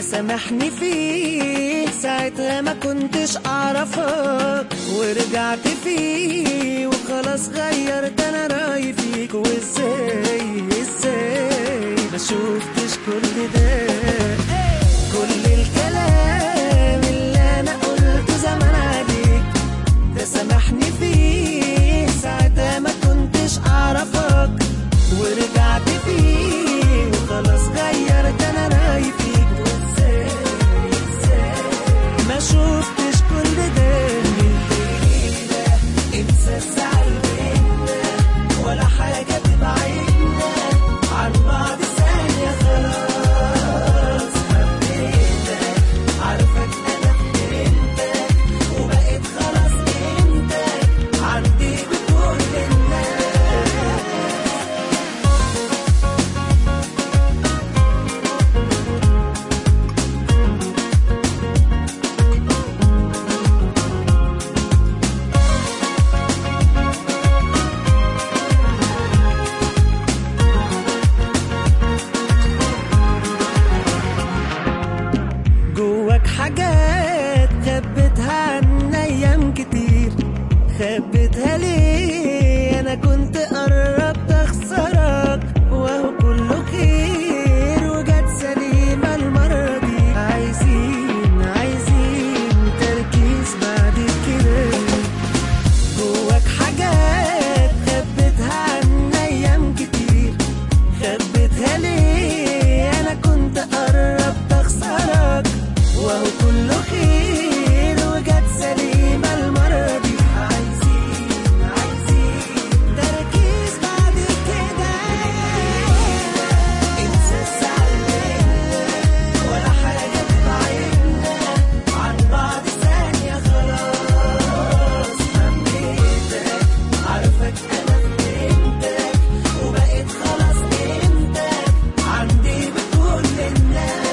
ده سامحني فيه ساعتها ما كنتش اعرفك ورجعت فيه وخلاص غيرت انا رايي فيك وازاي ازاي ما شفتش كل ده كل الكلام اللي انا قلته زمان عليك ده سامحني فيه ساعتها ما كنتش اعرفك ورجعت فيه وخلاص غيرت انا رايي فيك وازاي ازاي ما شفتش كل ده من الليلة انسى الزعل بينا ولا حاجة تبعدنا عن بعض ثانية خلاص حبيتك عارفك انا فهمتك وبقيت خلاص قيمتك عندي بكل الناس جواك حاجات خبيتها عن ايام كتير خبيتها ليه انا كنت قربت اخسرك وهو كله خير وجت سليمة المرة دي عايزين عايزين تركيز بعد كده جواك حاجات خبيتها عن ايام كتير خبيتها ليه انا كنت قربت اخسرك وهو كله خير وجت سليمة المرة دي عايزين عايزين تركيز بعد كده انسى الزعل ولا حاجة تبعدنا عن بعض ثانية خلاص حبيتك عارفك أنا فهمتك وبقيت خلاص قيمتك عندي بكل الناس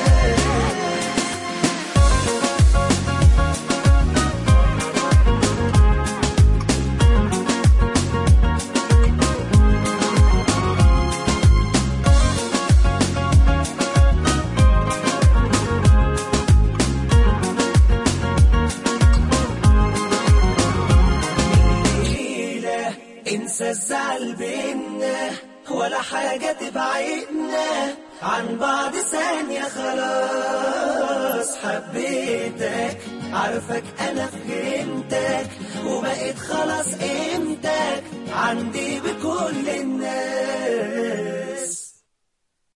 ليلة انسى الزعل بينا ولا حاجة تبعدنا عن بعض ثانية خلاص حبيتك عارفك انا فهمتك وبقيت خلاص قيمتك عندي بكل الناس